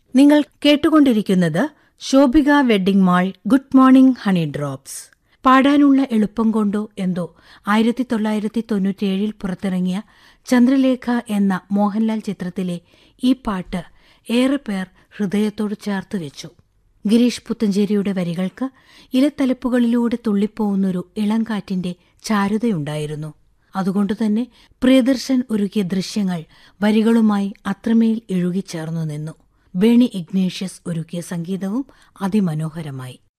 നിങ്ങൾ കേട്ടുകൊണ്ടിരിക്കുന്നത് Shobhika wedding mall good morning honey drops പാടാനുള്ള എളുപ്പം കൊണ്ടോ എന്തോ ആയിരത്തി തൊള്ളായിരത്തി തൊണ്ണൂറ്റിയേഴിൽ പുറത്തിറങ്ങിയ ചന്ദ്രലേഖ എന്ന മോഹൻലാൽ ചിത്രത്തിലെ ഈ പാട്ട് ഏറെ പേർ ഹൃദയത്തോട് ചേർത്ത് വെച്ചു ഗിരീഷ് പുത്തഞ്ചേരിയുടെ വരികൾക്ക് ഇലത്തലപ്പുകളിലൂടെ തുള്ളിപ്പോകുന്നൊരു ഇളംകാറ്റിന്റെ ചാരുതയുണ്ടായിരുന്നു അതുകൊണ്ടുതന്നെ പ്രിയദർശൻ ഒരുക്കിയ ദൃശ്യങ്ങൾ വരികളുമായി അത്രമേൽ ഇഴുകിച്ചേർന്നു നിന്നു ബേണി ഇഗ്നേഷ്യസ് ഒരുക്കിയ സംഗീതവും അതിമനോഹരമായി